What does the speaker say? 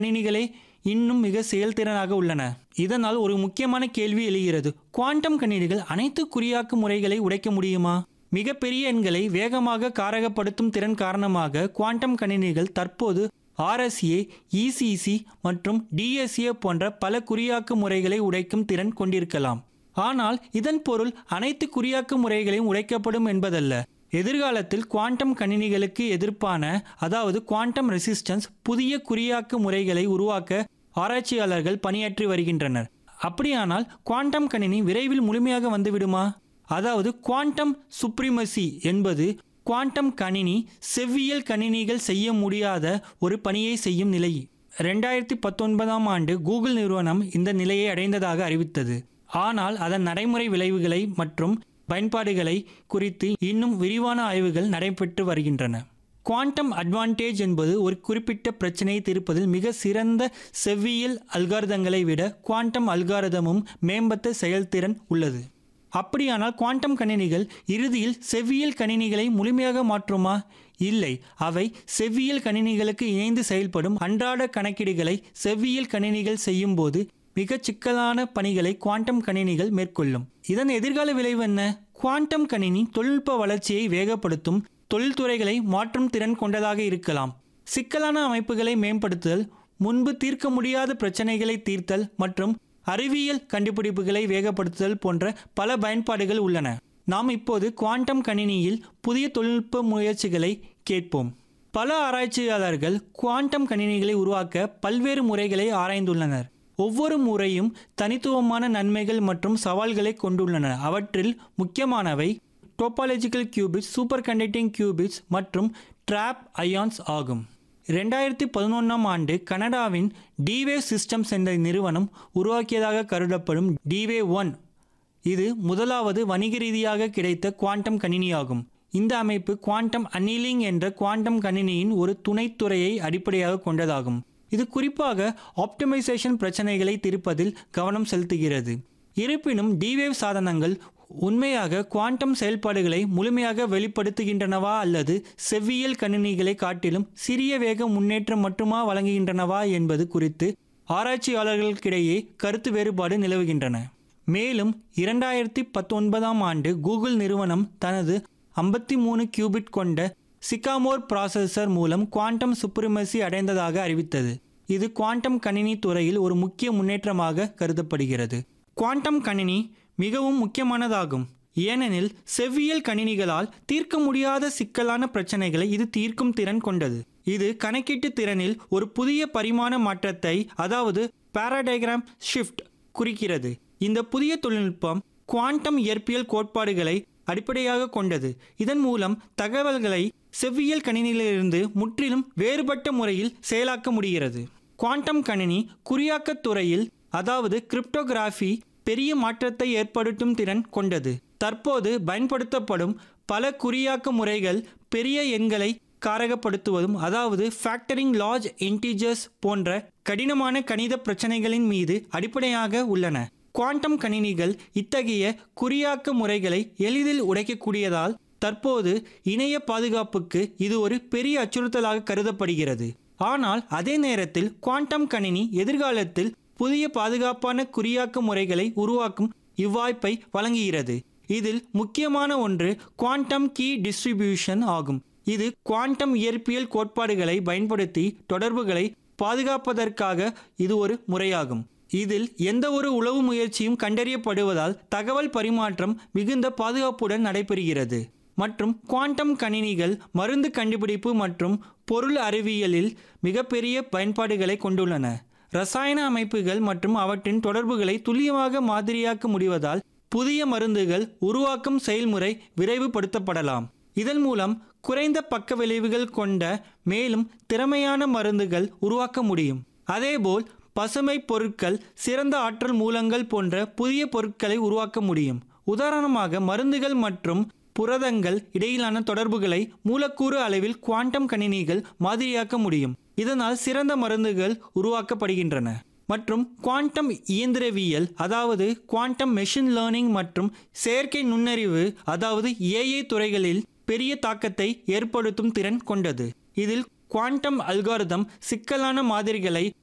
கணினிகளே இன்னும் மிக செயல்திறனாக உள்ளன இதனால் ஒரு முக்கியமான கேள்வி எழுகிறது குவாண்டம் கணினிகள் அனைத்து குறியாக்கு முறைகளை உடைக்க முடியுமா மிகப்பெரிய எண்களை வேகமாக காரகப்படுத்தும் திறன் காரணமாக குவாண்டம் கணினிகள் தற்போது ஆர்எஸ்ஏ இசிசி மற்றும் டிஎஸ்ஏ போன்ற பல குறியாக்கு முறைகளை உடைக்கும் திறன் கொண்டிருக்கலாம் ஆனால் இதன் பொருள் அனைத்து குறியாக்கு முறைகளையும் உடைக்கப்படும் என்பதல்ல எதிர்காலத்தில் குவாண்டம் கணினிகளுக்கு எதிர்ப்பான அதாவது குவாண்டம் ரெசிஸ்டன்ஸ் புதிய குறியாக்கு முறைகளை உருவாக்க ஆராய்ச்சியாளர்கள் பணியாற்றி வருகின்றனர் அப்படியானால் குவாண்டம் கணினி விரைவில் முழுமையாக வந்துவிடுமா அதாவது குவாண்டம் சுப்ரிமசி என்பது குவாண்டம் கணினி செவ்வியல் கணினிகள் செய்ய முடியாத ஒரு பணியை செய்யும் நிலை ரெண்டாயிரத்தி பத்தொன்பதாம் ஆண்டு கூகுள் நிறுவனம் இந்த நிலையை அடைந்ததாக அறிவித்தது ஆனால் அதன் நடைமுறை விளைவுகளை மற்றும் பயன்பாடுகளை குறித்து இன்னும் விரிவான ஆய்வுகள் நடைபெற்று வருகின்றன குவாண்டம் அட்வான்டேஜ் என்பது ஒரு குறிப்பிட்ட பிரச்சனையை தீர்ப்பதில் மிக சிறந்த செவ்வியல் அல்காரதங்களை விட குவாண்டம் அல்காரதமும் மேம்பட்ட செயல்திறன் உள்ளது அப்படியானால் குவாண்டம் கணினிகள் இறுதியில் செவ்வியல் கணினிகளை முழுமையாக மாற்றுமா இல்லை அவை செவ்வியல் கணினிகளுக்கு இணைந்து செயல்படும் அன்றாட கணக்கீடுகளை செவ்வியல் கணினிகள் செய்யும்போது மிகச் சிக்கலான பணிகளை குவாண்டம் கணினிகள் மேற்கொள்ளும் இதன் எதிர்கால விளைவு என்ன குவாண்டம் கணினி தொழில்நுட்ப வளர்ச்சியை வேகப்படுத்தும் தொழில்துறைகளை மாற்றும் திறன் கொண்டதாக இருக்கலாம் சிக்கலான அமைப்புகளை மேம்படுத்துதல் முன்பு தீர்க்க முடியாத பிரச்சனைகளை தீர்த்தல் மற்றும் அறிவியல் கண்டுபிடிப்புகளை வேகப்படுத்துதல் போன்ற பல பயன்பாடுகள் உள்ளன நாம் இப்போது குவாண்டம் கணினியில் புதிய தொழில்நுட்ப முயற்சிகளை கேட்போம் பல ஆராய்ச்சியாளர்கள் குவாண்டம் கணினிகளை உருவாக்க பல்வேறு முறைகளை ஆராய்ந்துள்ளனர் ஒவ்வொரு முறையும் தனித்துவமான நன்மைகள் மற்றும் சவால்களை கொண்டுள்ளன அவற்றில் முக்கியமானவை topological qubits superconducting qubits மற்றும் ட்ராப் அயான்ஸ் ஆகும் ரெண்டாயிரத்தி பதினொன்றாம் ஆண்டு கனடாவின் டிவேவ் சிஸ்டம்ஸ் என்ற நிறுவனம் உருவாக்கியதாக கருதப்படும் டிவே ஒன் இது முதலாவது வணிக ரீதியாக கிடைத்த குவாண்டம் கணினியாகும் இந்த அமைப்பு குவாண்டம் அன்னீலிங் என்ற குவாண்டம் கணினியின் ஒரு துணைத்துறையை அடிப்படையாக கொண்டதாகும் இது குறிப்பாக ஆப்டிமைசேஷன் பிரச்சனைகளை தீர்ப்பதில் கவனம் செலுத்துகிறது இருப்பினும் டிவேவ் சாதனங்கள் உண்மையாக குவாண்டம் செயல்பாடுகளை முழுமையாக வெளிப்படுத்துகின்றனவா அல்லது செவ்வியல் கணினிகளை காட்டிலும் சிறிய வேக முன்னேற்றம் மட்டுமா வழங்குகின்றனவா என்பது குறித்து ஆராய்ச்சியாளர்களுக்கிடையே கருத்து வேறுபாடு நிலவுகின்றன மேலும் இரண்டாயிரத்தி பத்தொன்பதாம் ஆண்டு கூகுள் நிறுவனம் தனது ஐம்பத்தி மூணு கியூபிட் கொண்ட சிகாமோர் ப்ராசஸர் மூலம் குவாண்டம் சுப்ரிமசி அடைந்ததாக அறிவித்தது இது குவாண்டம் கணினி துறையில் ஒரு முக்கிய முன்னேற்றமாக கருதப்படுகிறது குவாண்டம் கணினி மிகவும் முக்கியமானதாகும் ஏனெனில் செவ்வியல் கணினிகளால் தீர்க்க முடியாத சிக்கலான பிரச்சனைகளை இது தீர்க்கும் திறன் கொண்டது இது கணக்கீட்டு திறனில் ஒரு புதிய பரிமாண மாற்றத்தை அதாவது பாராடைகிராம் ஷிஃப்ட் குறிக்கிறது இந்த புதிய தொழில்நுட்பம் குவாண்டம் இயற்பியல் கோட்பாடுகளை அடிப்படையாக கொண்டது இதன் மூலம் தகவல்களை செவ்வியல் கணினியிலிருந்து முற்றிலும் வேறுபட்ட முறையில் செயலாக்க முடிகிறது குவாண்டம் கணினி குறியாக்கத் துறையில் அதாவது கிரிப்டோகிராஃபி பெரிய மாற்றத்தை ஏற்படுத்தும் திறன் கொண்டது தற்போது பயன்படுத்தப்படும் பல குறியாக்க முறைகள் பெரிய எண்களை காரகப்படுத்துவதும் அதாவது ஃபேக்டரிங் லார்ஜ் இன்டிஜர்ஸ் போன்ற கடினமான கணித பிரச்சனைகளின் மீது அடிப்படையாக உள்ளன குவாண்டம் கணினிகள் இத்தகைய குறியாக்க முறைகளை எளிதில் உடைக்கக்கூடியதால் தற்போது இணைய பாதுகாப்புக்கு இது ஒரு பெரிய அச்சுறுத்தலாக கருதப்படுகிறது ஆனால் அதே நேரத்தில் குவாண்டம் கணினி எதிர்காலத்தில் புதிய பாதுகாப்பான குறியாக்க முறைகளை உருவாக்கும் இவ்வாய்ப்பை வழங்குகிறது இதில் முக்கியமான ஒன்று குவாண்டம் கீ டிஸ்ட்ரிபியூஷன் ஆகும் இது குவாண்டம் இயற்பியல் கோட்பாடுகளை பயன்படுத்தி தொடர்புகளை பாதுகாப்பதற்காக இது ஒரு முறையாகும் இதில் எந்த ஒரு உளவு முயற்சியும் கண்டறியப்படுவதால் தகவல் பரிமாற்றம் மிகுந்த பாதுகாப்புடன் நடைபெறுகிறது மற்றும் குவாண்டம் கணினிகள் மருந்து கண்டுபிடிப்பு மற்றும் பொருள் அறிவியலில் மிகப்பெரிய பயன்பாடுகளை கொண்டுள்ளன ரசாயன அமைப்புகள் மற்றும் அவற்றின் தொடர்புகளை துல்லியமாக மாதிரியாக்க முடிவதால் புதிய மருந்துகள் உருவாக்கும் செயல்முறை விரைவுபடுத்தப்படலாம் இதன் மூலம் குறைந்த பக்க விளைவுகள் கொண்ட மேலும் திறமையான மருந்துகள் உருவாக்க முடியும் அதேபோல் பசுமை பொருட்கள் சிறந்த ஆற்றல் மூலங்கள் போன்ற புதிய பொருட்களை உருவாக்க முடியும் உதாரணமாக மருந்துகள் மற்றும் புரதங்கள் இடையிலான தொடர்புகளை மூலக்கூறு அளவில் குவாண்டம் கணினிகள் மாதிரியாக்க முடியும் இதனால் சிறந்த மருந்துகள் உருவாக்கப்படுகின்றன மற்றும் குவாண்டம் இயந்திரவியல் அதாவது குவாண்டம் மெஷின் லேர்னிங் மற்றும் செயற்கை நுண்ணறிவு அதாவது ஏஐ துறைகளில் பெரிய தாக்கத்தை ஏற்படுத்தும் திறன் கொண்டது இதில் குவாண்டம் அல்காரிதம் சிக்கலான மாதிரிகளை